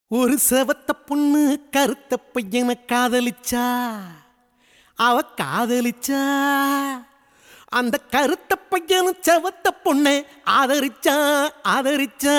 ஒரு செவத்த பொண்ணு கருத்த பையனை காதலிச்சா அவ காதலிச்சா அந்த கருத்த பையனும் செவத்த பொண்ணை ஆதரிச்சா ஆதரிச்சா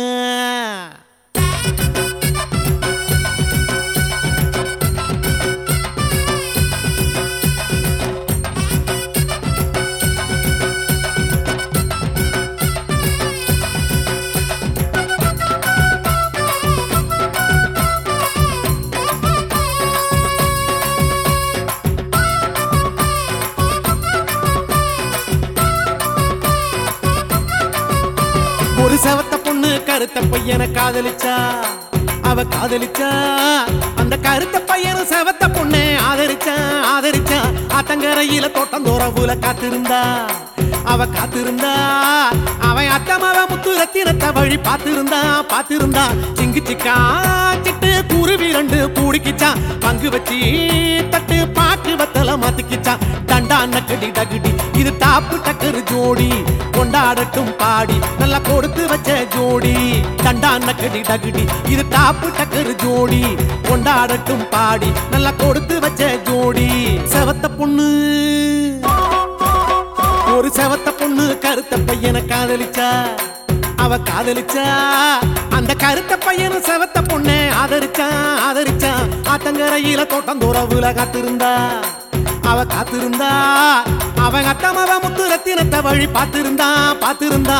ஒரு செவத்த பொண்ணு கருத்த பையனை காதலிச்சா அவ காதலிச்சா அந்த கருத்த பையனும் செவத்த பொண்ணை ஆதரிச்சா ஆதரிச்சா ஆத்தங்கரையில தோட்டம் தோறவுல காத்திருந்தா அவ காத்திருந்தா அவன் அத்தமாவ முத்து ரத்தினத்தை வழி பார்த்திருந்தா பார்த்திருந்தா சிங்கு சிக்கா சிட்டு குருவி ரெண்டு கூடிக்கிச்சான் பங்கு வச்சு தட்டு பாட்டு வத்தல மாத்திக்கிச்சான் தண்டா நக்கடி டகுடி இது டாப்பு டக்கரு ஜோடி கொண்டாடட்டும் பாடி நல்லா கொடுத்து வச்ச ஜோடி தண்டா நக்கடி டகுடி இது டாப்பு டக்கரு ஜோடி கொண்டாடட்டும் பாடி நல்லா கொடுத்து வச்ச ஜோடி செவத்த பொண்ணு ஒரு செவத்த பொண்ணு கருத்த பையனை காதலிச்சா அவ காதலிச்சா அந்த கருத்த பையனும் செவத்த பொண்ணை ஆதரிச்சா ஆதரிச்சா ஆத்தங்கரையில தோட்டம் தூரவுல காத்திருந்தா அவ காத்திருந்தா அவன் அத்தமவ முத்து ரத்தினத்தை வழி பார்த்திருந்தா பார்த்திருந்தா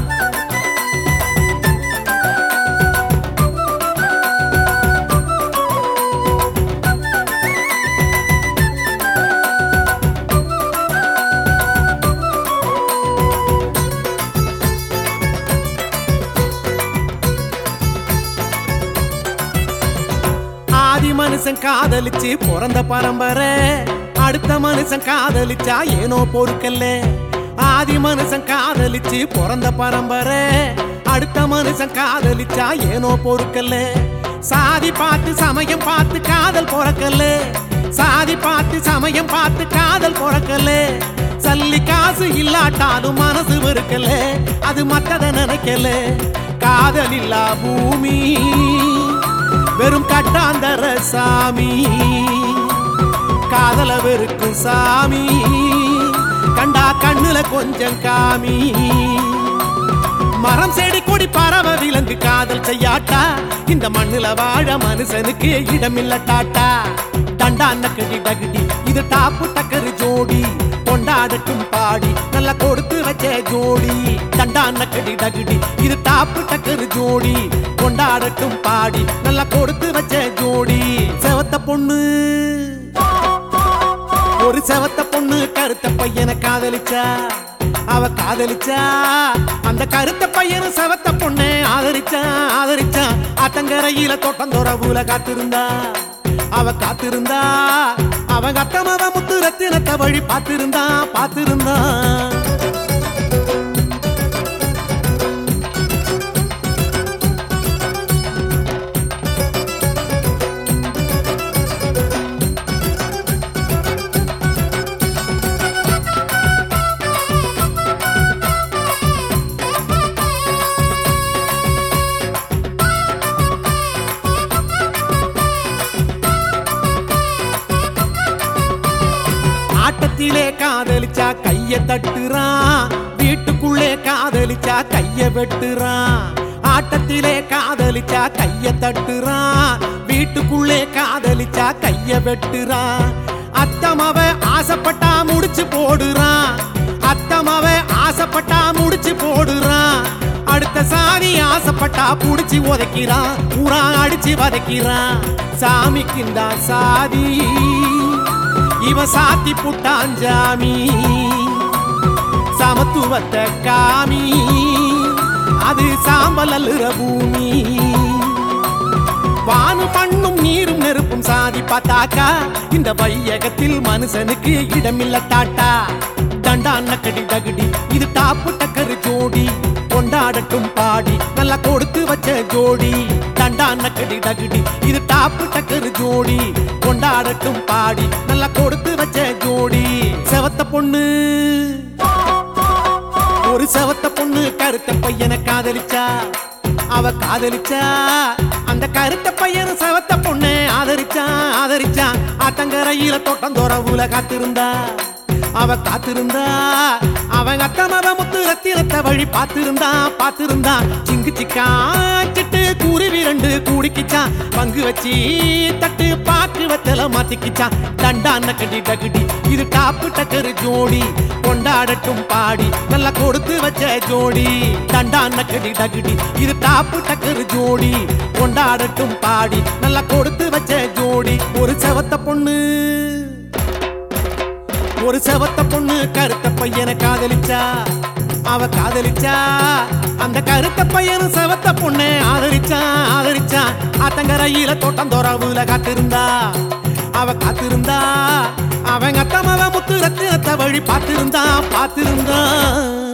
ஆதி மனுஷன் காதலிச்சு பிறந்த பரம்பரை அடுத்த மனுஷன் காதலிச்சா ஏனோ பொறுக்கல்ல ஆதி மனுஷன் காதலிச்சு பிறந்த பரம்பரை அடுத்த மனுஷன் காதலிச்சா ஏனோ பொறுக்கல்ல சாதி பார்த்து சமயம் பார்த்து காதல் பிறக்கல்ல சாதி பார்த்து சமயம் பார்த்து காதல் பிறக்கல்ல சல்லி காசு இல்லாட்டாலும் மனசு வெறுக்கல அது மத்தத நினைக்கல காதல் இல்லா பூமி வெறும் கட்டாந்தர சாமி காதல வெறுக்கும் சாமி கண்டா கண்ணுல கொஞ்சம் காமி மரம் செடி கொடி பறவை விலங்கு காதல் செய்யாட்டா இந்த மண்ணுல வாழ மனுஷனுக்கு இடமில்ல டாட்டா தண்டா நக்கடி டகுடி இது டாப்பு டக்கரு ஜோடி கொண்டாடட்டும் பாடி நல்லா கொடுத்து வச்ச ஜோடி தண்டா நக்கடி டகுடி இது டாப்பு டக்கரு ஜோடி கொண்டாடட்டும் பாடி நல்லா கொடுத்து வச்ச ஜோடி செவத்த பொண்ணு ஒரு செவத்த பொண்ணு கருத்த பையனை காதலிச்சா அவ காதலிச்சா அந்த கருத்த பையனும் செவத்த பொண்ணை ஆதரிச்சா ஆதரிச்சா ஆத்தங்கரையில தோட்டம் தோறவுல காத்திருந்தா அவ காத்திருந்தா அவன் அத்தமவ முத்து ரத்தினத்தை வழி பார்த்திருந்தா பார்த்திருந்தா ஆட்டத்திலே காதலிச்சா கைய தட்டுறான் வீட்டுக்குள்ளே காதலிச்சா கைய வெட்டுறான் ஆட்டத்திலே காதலிச்சா கைய தட்டுறான் வீட்டுக்குள்ளே காதலிச்சா கைய வெட்டுறான் அத்தமவ ஆசைப்பட்டா முடிச்சு போடுறான் அத்தமவ ஆசைப்பட்டா முடிச்சு போடுறான் அடுத்த சாமி ஆசைப்பட்டா புடிச்சு உதைக்கிறான் பூரா அடிச்சு வதைக்கிறான் சாமிக்குந்தா சாதி இவன் சாத்தி புட்டான் ஜாமி சமத்துவத்தை காமி அது சாம்பல் அல்லுற பூமி வானு மண்ணும் நீரும் நெருப்பும் சாதி பார்த்தாக்கா இந்த வையகத்தில் மனுஷனுக்கு இடமில்ல டாட்டா தண்டா நக்கடி டகுடி இது டாப்பு டக்கரு ஜோடி கொண்டாடட்டும் பாடி நல்லா கொடுத்து வச்ச ஜோடி தண்டா நக்கடி டகுடி இது டாப்பு டக்கரு ஜோடி கொண்டாடட்டும் பாடி நல்லா கொடுத்து வச்ச ஜோடி செவத்த பொண்ணு ஒரு செவத்த பொண்ணு கருத்த பையனை காதலிச்சா அவ காதலிச்சா அந்த கருத்த பையன் செவத்த பொண்ணு ஆதரிச்சான் ஆதரிச்சான் ஆத்தங்கரையில தோட்டம் துறவுல காத்திருந்தா அவ காத்திருந்தா அவன் அத்தமவ முத்து ரத்தினத்தை வழி பார்த்திருந்தான் பார்த்திருந்தான் சிங்கு சிக்கா சிட்டு குருவி ரெண்டு கூடிக்கிச்சான் பங்கு வச்சு தட்டு பாக்கு வத்தல மாத்திக்கிச்சான் தண்டான கட்டி டகுடி இது டாப்பு டக்கரு ஜோடி கொண்டாடட்டும் பாடி நல்லா கொடுத்து வச்ச ஜோடி தண்டான கடி டகுடி இது டாப்பு டக்கரு ஜோடி கொண்டாடட்டும் பாடி நல்லா கொடுத்து வச்ச ஜோடி ஒரு செவத்த பொண்ணு ஒரு செவத்த பொண்ணு கருத்த பையனை காதலிச்சா அவ காதலிச்சா அந்த கருத்த பையனும் செவத்த பொண்ணை ஆதரிச்சா ஆதரிச்சா ஆத்தங்கரையில தோட்டம் தோறாவுல காத்திருந்தா அவ காத்திருந்தா அவன் அத்தமவ முத்து ரத்தினத்தை வழி பார்த்திருந்தா பார்த்திருந்தா